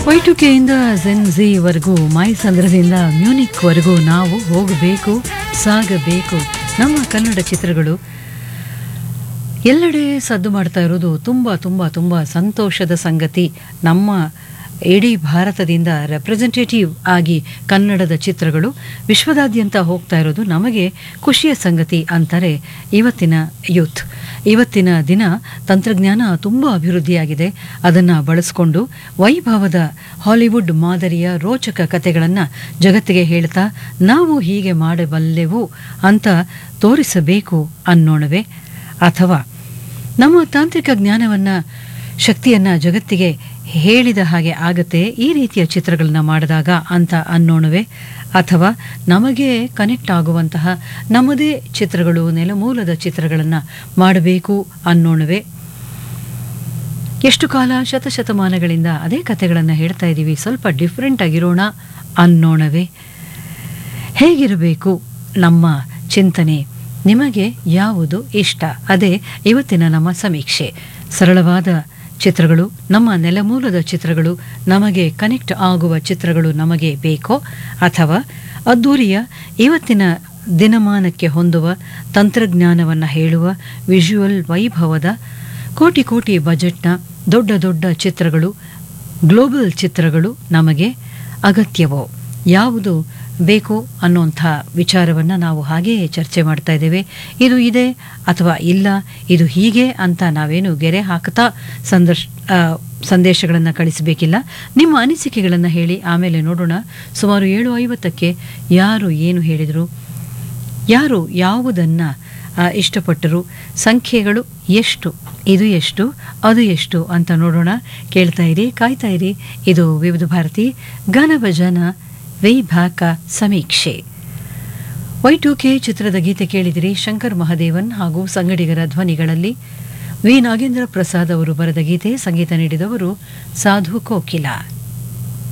Y to ಕೆಯಿಂದ Gen ಝಿವರೆಗೂ ಮೈಸಂದ್ರದಿಂದ ಮ್ಯೂನಿಕ್ವರೆಗೂ ನಾವು ಹೋಗಬೇಕು ಸಾಗಬೇಕು ನಮ್ಮ ಕನ್ನಡ ಚಿತ್ರಗಳು ಎಲ್ಲೆಡೆ ಸದ್ದು ಮಾಡ್ತಾ ಇರೋದು ತುಂಬ ತುಂಬ ತುಂಬ ಸಂತೋಷದ ಸಂಗತಿ ನಮ್ಮ ಇಡೀ ಭಾರತದಿಂದ ರೆಪ್ರೆಸೆಂಟೇಟಿವ್ ಆಗಿ ಕನ್ನಡದ ಚಿತ್ರಗಳು ವಿಶ್ವದಾದ್ಯಂತ ಹೋಗ್ತಾ ಇರೋದು ನಮಗೆ ಖುಷಿಯ ಸಂಗತಿ ಅಂತಾರೆ ಇವತ್ತಿನ ಯೂತ್ ಇವತ್ತಿನ ದಿನ ತಂತ್ರಜ್ಞಾನ ತುಂಬ ಅಭಿವೃದ್ಧಿಯಾಗಿದೆ ಅದನ್ನು ಬಳಸ್ಕೊಂಡು ವೈಭವದ ಹಾಲಿವುಡ್ ಮಾದರಿಯ ರೋಚಕ ಕಥೆಗಳನ್ನು ಜಗತ್ತಿಗೆ ಹೇಳ್ತಾ ನಾವು ಹೀಗೆ ಮಾಡಬಲ್ಲೆವು ಅಂತ ತೋರಿಸಬೇಕು ಅನ್ನೋಣವೇ ಅಥವಾ ನಮ್ಮ ತಾಂತ್ರಿಕ ಜ್ಞಾನವನ್ನು ಶಕ್ತಿಯನ್ನು ಜಗತ್ತಿಗೆ ಹೇಳಿದ ಹಾಗೆ ಆಗತ್ತೆ ಈ ರೀತಿಯ ಚಿತ್ರಗಳನ್ನ ಮಾಡಿದಾಗ ಅಂತ ಅನ್ನೋಣವೇ ಅಥವಾ ನಮಗೆ ಕನೆಕ್ಟ್ ಆಗುವಂತಹ ನಮ್ಮದೇ ಚಿತ್ರಗಳು ನೆಲಮೂಲದ ಚಿತ್ರಗಳನ್ನು ಮಾಡಬೇಕು ಅನ್ನೋಣವೇ ಎಷ್ಟು ಕಾಲ ಶತಶತಮಾನಗಳಿಂದ ಅದೇ ಕಥೆಗಳನ್ನು ಹೇಳ್ತಾ ಇದ್ದೀವಿ ಸ್ವಲ್ಪ ಡಿಫ್ರೆಂಟ್ ಆಗಿರೋಣ ಅನ್ನೋಣವೇ ಹೇಗಿರಬೇಕು ನಮ್ಮ ಚಿಂತನೆ ನಿಮಗೆ ಯಾವುದು ಇಷ್ಟ ಅದೇ ಇವತ್ತಿನ ನಮ್ಮ ಸಮೀಕ್ಷೆ ಸರಳವಾದ ಚಿತ್ರಗಳು ನಮ್ಮ ನೆಲಮೂಲದ ಚಿತ್ರಗಳು ನಮಗೆ ಕನೆಕ್ಟ್ ಆಗುವ ಚಿತ್ರಗಳು ನಮಗೆ ಬೇಕೋ ಅಥವಾ ಅದ್ದೂರಿಯ ಇವತ್ತಿನ ದಿನಮಾನಕ್ಕೆ ಹೊಂದುವ ತಂತ್ರಜ್ಞಾನವನ್ನು ಹೇಳುವ ವಿಜುವಲ್ ವೈಭವದ ಕೋಟಿ ಕೋಟಿ ಬಜೆಟ್ನ ದೊಡ್ಡ ದೊಡ್ಡ ಚಿತ್ರಗಳು ಗ್ಲೋಬಲ್ ಚಿತ್ರಗಳು ನಮಗೆ ಅಗತ್ಯವೋ ಯಾವುದು ಬೇಕು ಅನ್ನೋಂಥ ವಿಚಾರವನ್ನು ನಾವು ಹಾಗೆಯೇ ಚರ್ಚೆ ಮಾಡ್ತಾ ಇದ್ದೇವೆ ಇದು ಇದೆ ಅಥವಾ ಇಲ್ಲ ಇದು ಹೀಗೆ ಅಂತ ನಾವೇನು ಗೆರೆ ಹಾಕ್ತಾ ಸಂದರ್ಶ್ ಸಂದೇಶಗಳನ್ನು ಕಳಿಸಬೇಕಿಲ್ಲ ನಿಮ್ಮ ಅನಿಸಿಕೆಗಳನ್ನು ಹೇಳಿ ಆಮೇಲೆ ನೋಡೋಣ ಸುಮಾರು ಏಳು ಐವತ್ತಕ್ಕೆ ಯಾರು ಏನು ಹೇಳಿದರು ಯಾರು ಯಾವುದನ್ನು ಇಷ್ಟಪಟ್ಟರು ಸಂಖ್ಯೆಗಳು ಎಷ್ಟು ಇದು ಎಷ್ಟು ಅದು ಎಷ್ಟು ಅಂತ ನೋಡೋಣ ಕೇಳ್ತಾ ಇರಿ ಕಾಯ್ತಾ ಇರಿ ಇದು ವಿವಿಧ ಭಾರತಿ ಗಾನಭಜನ ವೈಭಾಕ ಸಮೀಕ್ಷೆ ವೈ ಟು ಕೆ ಚಿತ್ರದ ಗೀತೆ ಕೇಳಿದಿರಿ ಶಂಕರ್ ಮಹದೇವನ್ ಹಾಗೂ ಸಂಗಡಿಗರ ಧ್ವನಿಗಳಲ್ಲಿ ವಿ ನಾಗೇಂದ್ರ ಪ್ರಸಾದ್ ಅವರು ಬರೆದ ಗೀತೆ ಸಂಗೀತ ನೀಡಿದವರು ಸಾಧು ಕೋಕಿಲ